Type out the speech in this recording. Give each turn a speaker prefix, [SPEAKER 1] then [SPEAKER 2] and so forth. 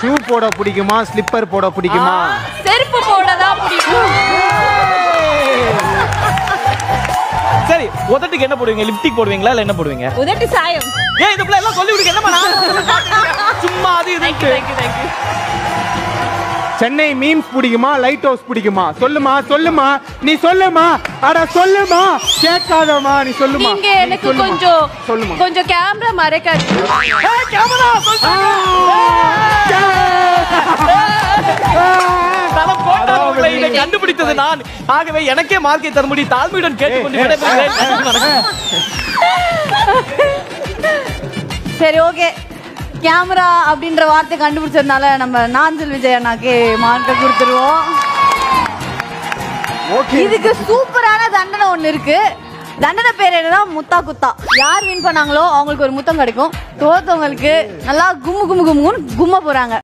[SPEAKER 1] Shoe போட பிடிக்குமா slipper போட பிடிக்குமா
[SPEAKER 2] செருப்பு போட தான் பிடிக்கும்
[SPEAKER 3] சரி உதட்டுக்கு என்ன போடுவீங்க லிப்டிக் போடுவீங்களா இல்ல என்ன போடுவீங்க
[SPEAKER 2] உதட்டு சாயம்
[SPEAKER 3] ஏன் இந்த பிள்ளை எல்லாம் சொல்லி விடுங்க என்னமா நான் சும்மா அது
[SPEAKER 2] தேங்க்யூ
[SPEAKER 3] இதுன்ட்டு
[SPEAKER 2] தேங்க்யூ தேங்க்யூ
[SPEAKER 1] சென்னை மீம்ஸ் பிடிக்குமா லைட் ஹவுஸ் பிடிக்குமா சொல்லுமா சொல்லுமா நீ சொல்லுமா அட சொல்லுமா கேட்காதமா நீ சொல்லுமா
[SPEAKER 2] நீங்க
[SPEAKER 1] நீ
[SPEAKER 2] எனக்கு
[SPEAKER 1] சொல்லுமா.
[SPEAKER 2] கொஞ்சம்
[SPEAKER 1] சொல்லுமா
[SPEAKER 2] கொஞ்சம் கேமரா மறைக்காது
[SPEAKER 3] ஏய், கேமரா தலம் போட்டார் உங்களை இதை கண்டுபிடித்தது நான் ஆகவே எனக்கே மார்க்கை தரும்படி தாழ்மையுடன் கேட்டுக்கொண்டு விடைபெறுகிறேன். நன்றி, வணக்கம்.
[SPEAKER 4] சரி ஓகே கேமரா அப்படின்ற வார்த்தை கண்டுபிடிச்சதுனால நம்ம நாஞ்சல் விஜய் அண்ணாக்கு மார்க்கை கொடுத்துருவோம்
[SPEAKER 1] ஓகே
[SPEAKER 4] இதுக்கு சூப்பரான தண்டனை ஒண்ணு இருக்கு தண்டனை பேர் என்னன்னா முத்தா குத்தா யார் வின் பண்ணாங்களோ அவங்களுக்கு ஒரு முத்தம் கிடைக்கும் தோத்தவங்களுக்கு நல்லா கும்மு கும்மு கும்முன்னு கும்ம போறாங்க